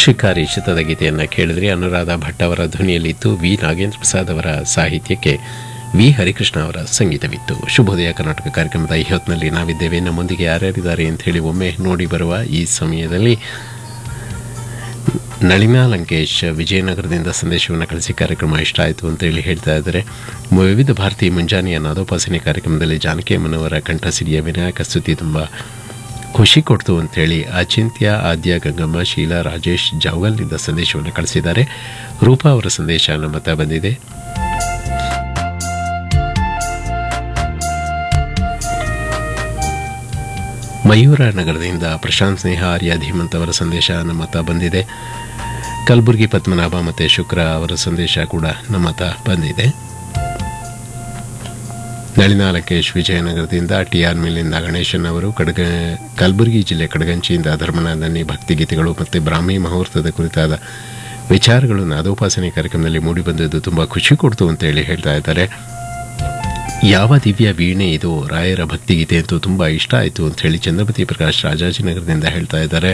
ಶಿಕಾರಿ ಚಿತ್ರದ ಗೀತೆಯನ್ನು ಕೇಳಿದ್ರಿ ಅನುರಾಧ ಭಟ್ ಅವರ ಧ್ವನಿಯಲ್ಲಿತ್ತು ವಿ ನಾಗೇಂದ್ರ ಪ್ರಸಾದ್ ಅವರ ಸಾಹಿತ್ಯಕ್ಕೆ ವಿ ಹರಿಕೃಷ್ಣ ಅವರ ಸಂಗೀತವಿತ್ತು ಶುಭೋದಯ ಕರ್ನಾಟಕ ಕಾರ್ಯಕ್ರಮದ ಈ ಹೊತ್ತಿನಲ್ಲಿ ನಾವಿದ್ದೇವೆ ನಮ್ಮೊಂದಿಗೆ ಯಾರ್ಯಾರಿದ್ದಾರೆ ಅಂತ ಹೇಳಿ ಒಮ್ಮೆ ನೋಡಿ ಬರುವ ಈ ಸಮಯದಲ್ಲಿ ನಳಿನಾ ಲಂಕೇಶ್ ವಿಜಯನಗರದಿಂದ ಸಂದೇಶವನ್ನು ಕಳಿಸಿ ಕಾರ್ಯಕ್ರಮ ಇಷ್ಟ ಆಯಿತು ಅಂತೇಳಿ ಹೇಳ್ತಾ ಇದ್ದಾರೆ ವಿವಿಧ ಭಾರತಿ ಮುಂಜಾನೆಯ ನಾದೋಪಾಸನೆ ಕಾರ್ಯಕ್ರಮದಲ್ಲಿ ಜಾನಕಿ ಅಮ್ಮನವರ ಕಂಠಸಿರಿಯ ವಿನಾಯಕ ಸ್ತುತಿ ತುಂಬ ಖುಷಿ ಕೊಡ್ತು ಅಂತೇಳಿ ಅಚಿಂತ್ಯ ಆದ್ಯ ಗಂಗಮ್ಮ ಶೀಲಾ ರಾಜೇಶ್ ಜಾವಗಲ್ನಿಂದ ಸಂದೇಶವನ್ನು ಕಳಿಸಿದ್ದಾರೆ ರೂಪಾ ಅವರ ಸಂದೇಶ ನಮ್ಮ ಹತ್ರ ಬಂದಿದೆ ಮಯೂರ ನಗರದಿಂದ ಪ್ರಶಾಂತ್ ಸ್ನೇಹ ಆರ್ಯ ಧೀಮಂತ್ ಅವರ ಸಂದೇಶ ನಮ್ಮ ಹತ್ರ ಬಂದಿದೆ ಕಲಬುರಗಿ ಪದ್ಮನಾಭ ಮತ್ತು ಶುಕ್ರ ಅವರ ಸಂದೇಶ ಕೂಡ ನಮ್ಮ ಹತ್ರ ಬಂದಿದೆ ನಳಿನಾ ಲಂಕೇಶ್ ವಿಜಯನಗರದಿಂದ ಟಿ ಆರ್ ಮಿಲ್ನಿಂದ ಗಣೇಶನ್ ಅವರು ಕಡಗ ಕಲಬುರಗಿ ಜಿಲ್ಲೆ ಕಡಗಂಚಿಯಿಂದ ಧರ್ಮನಾಥನಿ ಭಕ್ತಿಗೀತೆಗಳು ಮತ್ತು ಬ್ರಾಹ್ಮಿ ಮುಹೂರ್ತದ ಕುರಿತಾದ ವಿಚಾರಗಳು ನಾದೋಪಾಸನೆ ಕಾರ್ಯಕ್ರಮದಲ್ಲಿ ಮೂಡಿಬಂದದ್ದು ತುಂಬ ಖುಷಿ ಕೊಡ್ತು ಅಂತೇಳಿ ಹೇಳ್ತಾ ಇದ್ದಾರೆ ಯಾವ ದಿವ್ಯ ವೀಣೆ ಇದು ರಾಯರ ಭಕ್ತಿಗೀತೆ ಅಂತೂ ತುಂಬ ಇಷ್ಟ ಆಯಿತು ಅಂತ ಹೇಳಿ ಚಂದ್ರಪತಿ ಪ್ರಕಾಶ್ ರಾಜಾಜಿನಗರದಿಂದ ಹೇಳ್ತಾ ಇದ್ದಾರೆ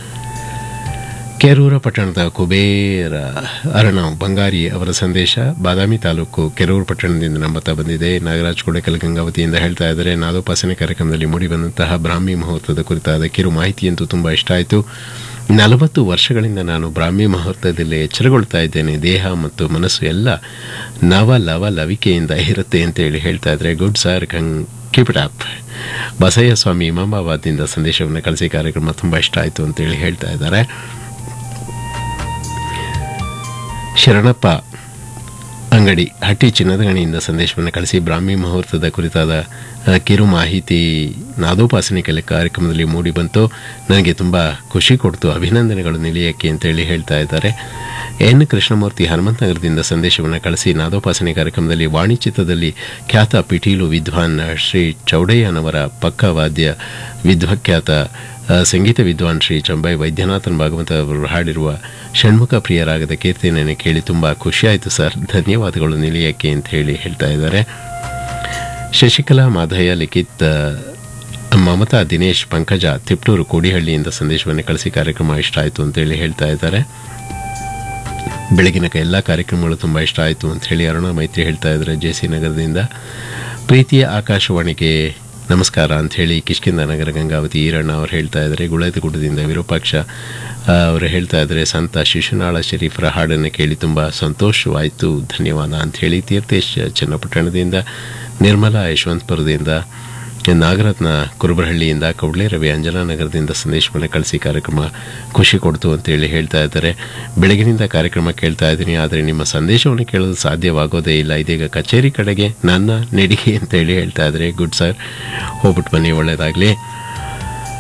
ಕೆರೂರ ಪಟ್ಟಣದ ಕುಬೇರ ಅರಣವ್ ಬಂಗಾರಿ ಅವರ ಸಂದೇಶ ಬಾದಾಮಿ ತಾಲೂಕು ಕೆರೂರು ಪಟ್ಟಣದಿಂದ ನಮ್ಮ ಹತ್ರ ಬಂದಿದೆ ನಾಗರಾಜ್ ಕೊಡೆಕಲ್ ಗಂಗಾವತಿಯಿಂದ ಹೇಳ್ತಾ ಇದ್ದಾರೆ ನಾದೋಪಾಸನೆ ಕಾರ್ಯಕ್ರಮದಲ್ಲಿ ಮೂಡಿಬಂದಂತಹ ಬ್ರಾಹ್ಮಿ ಮುಹೂರ್ತದ ಕುರಿತಾದ ಕಿರು ಮಾಹಿತಿಯಂತೂ ತುಂಬ ಇಷ್ಟ ಆಯಿತು ನಲವತ್ತು ವರ್ಷಗಳಿಂದ ನಾನು ಬ್ರಾಹ್ಮಿ ಮುಹೂರ್ತದಲ್ಲಿ ಎಚ್ಚರಗೊಳ್ತಾ ಇದ್ದೇನೆ ದೇಹ ಮತ್ತು ಮನಸ್ಸು ಎಲ್ಲ ನವ ಲವ ಲವಿಕೆಯಿಂದ ಇರುತ್ತೆ ಅಂತೇಳಿ ಹೇಳ್ತಾ ಇದ್ದಾರೆ ಗುಡ್ ಸರ್ ಕಂಗ್ keep it up Basayya Swami ಇಮಾಮಾಬಾದ್ನಿಂದ ಸಂದೇಶವನ್ನು ಕಳಿಸಿ ಕಾರ್ಯಕ್ರಮ ತುಂಬ ಇಷ್ಟ ಆಯಿತು ಅಂತೇಳಿ ಹೇಳ್ತಾ ಇದ್ದಾರೆ ಶರಣಪ್ಪ ಅಂಗಡಿ ಹಟ್ಟಿ ಚಿನ್ನದ ಗಣಿಯಿಂದ ಸಂದೇಶವನ್ನು ಕಳಿಸಿ ಬ್ರಾಹ್ಮಿ ಮುಹೂರ್ತದ ಕುರಿತಾದ ಆ, ಕಿರು ಮಾಹಿತಿ ನಾದೋಪಾಸನೆ ಕೆಲ ಕಾರ್ಯಕ್ರಮದಲ್ಲಿ ಮೂಡಿ ಬಂತು ನನಗೆ ತುಂಬ ಖುಷಿ ಕೊಡ್ತು ಅಭಿನಂದನೆಗಳು ನಿಲಯಕ್ಕೆ ಅಂತೇಳಿ ಹೇಳ್ತಾ ಇದ್ದಾರೆ ಎನ್ ಕೃಷ್ಣಮೂರ್ತಿ ಹನುಮಂತನಗರದಿಂದ ಸಂದೇಶವನ್ನು ಕಳಿಸಿ ನಾದೋಪಾಸನೆ ಕಾರ್ಯಕ್ರಮದಲ್ಲಿ ವಾಣಿಚಿತ್ರದಲ್ಲಿ ಖ್ಯಾತ ಪಿಟೀಲು ವಿದ್ವಾನ್ ಶ್ರೀ ಚೌಡಯ್ಯನವರ ಪಕ್ಕವಾದ್ಯ ವಿದ್ವಖ್ಯಾತ ಆ, ಸಂಗೀತ ವಿದ್ವಾನ್ ಶ್ರೀ ಚಂಬೈ ವೈದ್ಯನಾಥನ್ ಭಾಗವತ ಅವರು ಹಾಡಿರುವ ಷಣ್ಮುಖ ಪ್ರಿಯರಾಗದ ಕೀರ್ತನೆಯನ್ನು ಕೇಳಿ ತುಂಬ ಖುಷಿಯಾಯಿತು ಸರ್ ಧನ್ಯವಾದಗಳು ನಿಲಯಕ್ಕೆ ಅಂತ ಹೇಳಿ ಹೇಳ್ತಾ ಇದ್ದಾರೆ ಶಶಿಕಲಾ ಮಾಧಯ್ಯ ಲಿಖಿತ್ ಆ, ಮಮತಾ ದಿನೇಶ್ ಪಂಕಜ ತಿಪ್ಟೂರು ಕೋಡಿಹಳ್ಳಿಯಿಂದ ಸಂದೇಶವನ್ನು ಕಳಿಸಿ ಕಾರ್ಯಕ್ರಮ ಇಷ್ಟ ಆಯಿತು ಅಂತೇಳಿ ಹೇಳ್ತಾ ಇದ್ದಾರೆ ಬೆಳಗಿನ ಎಲ್ಲ ಕಾರ್ಯಕ್ರಮಗಳು ತುಂಬ ಇಷ್ಟ ಆಯಿತು ಅಂತ ಹೇಳಿ ಅರುಣ ಮೈತ್ರಿ ಹೇಳ್ತಾ ಇದ್ದಾರೆ ಜೆ ಸಿ ನಗರದಿಂದ ಪ್ರೀತಿಯ ಆಕಾಶವಾಣಿಗೆ ನಮಸ್ಕಾರ ಅಂತ ಹೇಳಿ ಕಿಷ್ಕಿಂದ ನಗರ ಗಂಗಾವತಿ ಈರಣ್ಣ ಅವರು ಹೇಳ್ತಾ ಇದ್ದಾರೆ ಗುಳದಗುಡ್ಡದಿಂದ ವಿರೂಪಾಕ್ಷ ಆ, ಅವರು ಹೇಳ್ತಾ ಇದ್ದಾರೆ ಸಂತ ಶಿಶುನಾಳ ಶರೀಫರ ಹಾಡನ್ನು ಕೇಳಿ ತುಂಬ ಸಂತೋಷವಾಯಿತು ಧನ್ಯವಾದ ಅಂತ ಹೇಳಿ ತೀರ್ಥೇಶ್ ಚನ್ನಪಟ್ಟಣದಿಂದ ನಿರ್ಮಲಾ ಯಶವಂತಪುರದಿಂದ ನಾಗರತ್ನ ಕುರುಬರಹಳ್ಳಿಯಿಂದ ಕೌಡ್ಲೆ ರವಿ ಅಂಜನಾನಗರದಿಂದ ಸಂದೇಶವನ್ನು ಕಳಿಸಿ ಕಾರ್ಯಕ್ರಮ ಖುಷಿ ಕೊಡ್ತು ಅಂತೇಳಿ ಹೇಳ್ತಾ ಇದ್ದಾರೆ ಬೆಳಗಿನಿಂದ ಕಾರ್ಯಕ್ರಮ ಕೇಳ್ತಾ ಇದ್ದೀನಿ ಆದರೆ ನಿಮ್ಮ ಸಂದೇಶವನ್ನು ಕೇಳಲು ಸಾಧ್ಯವಾಗೋದೇ ಇಲ್ಲ ಇದೀಗ ಕಚೇರಿ ಕಡೆಗೆ ನನ್ನ ನೆಡಿಗೆ ಅಂತೇಳಿ ಹೇಳ್ತಾ ಇದ್ದಾರೆ ಗುಡ್ ಸರ್ ಹೋಗ್ಬಿಟ್ಟು ಬನ್ನಿ ಒಳ್ಳೆಯದಾಗಲಿ